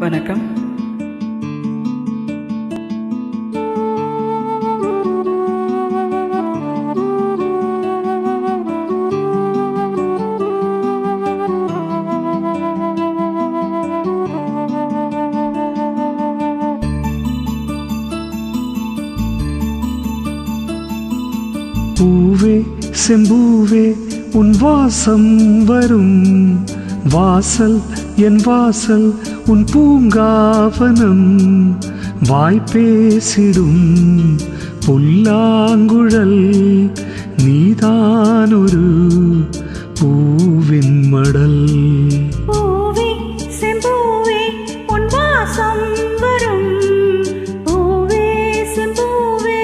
வணக்கம் பூவே செம்பூவே உன் வாசம் வரும் வாசல் என் வாசல் உன் பூங்காவனம் வாய்ப்பேசிடும் புல்லாங்குழல் நீதானொரு பூவின் மடல் பூவே செம்பூவே உன் வாசம் வரும் பூவே செம்பூவே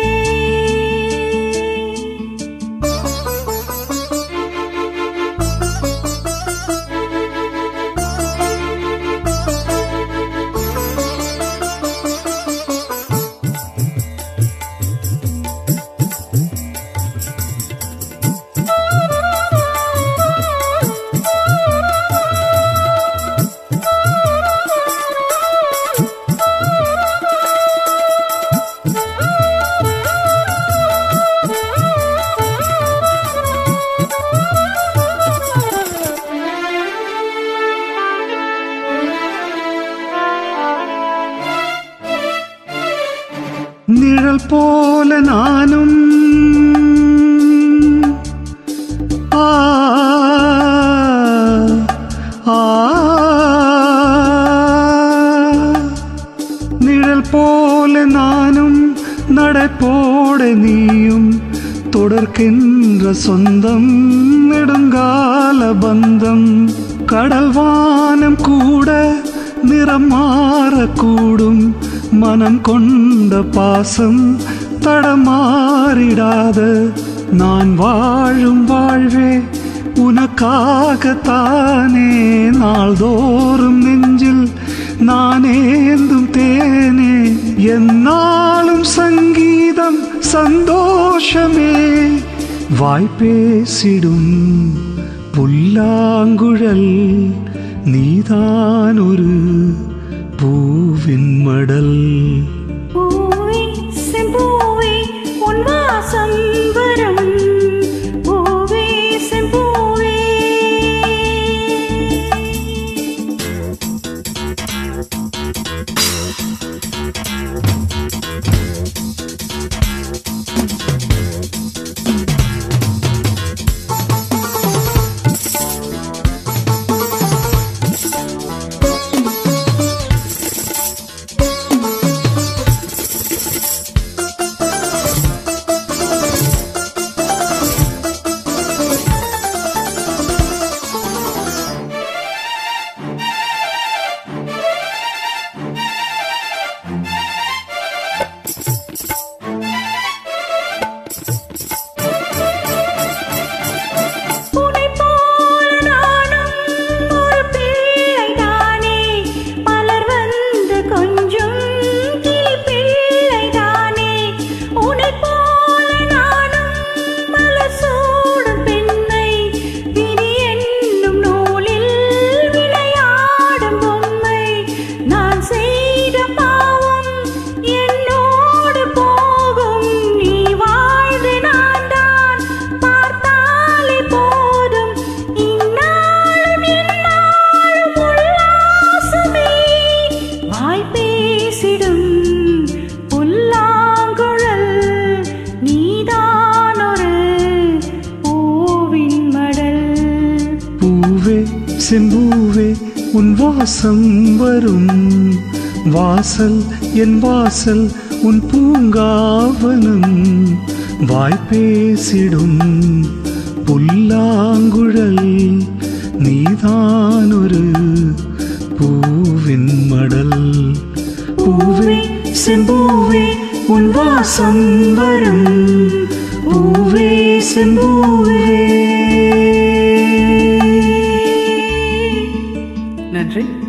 நிழல் போல நானும் ஆ ஆ நிழல் போல நானும் நடப்போட நீயும் தொடர்கின்ற சொந்தம் நெடுங்கால பந்தம் கடல் வானம் கூட நிறம் மாறக்கூடும் மனம் கொண்ட பாசம் தடமாறிடாத நான் வாழும் வாழ்வே உனக்காகத்தானே நாள்தோறும் நெஞ்சில் நானேந்தும் தேனே என்னாலும் சங்கீதம் சந்தோஷமே வாய்ப்பேசிடும் புல்லாங்குழல் நீதான் ஒரு பூவின் மடல் பூவே செம்பூவே உன் வாசம் வரும் பூவே செம்பூவே உன்னைப் போல் நானும் ஒரு பிள்ளைதானே மலர் வந்து கொஞ்சும் கிளி பிள்ளைதானே உன்னைப் போல் நானும் மலர் சூடும் பெண்ணை விதி என்னும் நூலில் விளையாடும் பொம்மை நான் செய்த பாவம் என்னோடு போகும் நீ வாழ்ந்து நான் தான் பார்த்தாலே போதும் இந்நாளும் எந்நாளும் உல்லாசமே வாய் பேசிடும் புல்லாங்குழல் நீதான் ஒரு பூவின் மடல் பூவே செம்பூவே உன் வாசம் வரும் வாசல் என் வாசல் உன் பூங்காவனம் வாய்ப்பேசிடும் புல்லாங்குழல் நீதான் ஒரு பூவின் மடல் பூவே செம்பூவே உன் வாசம் வரும் பூவே செம்பூவே நன்றி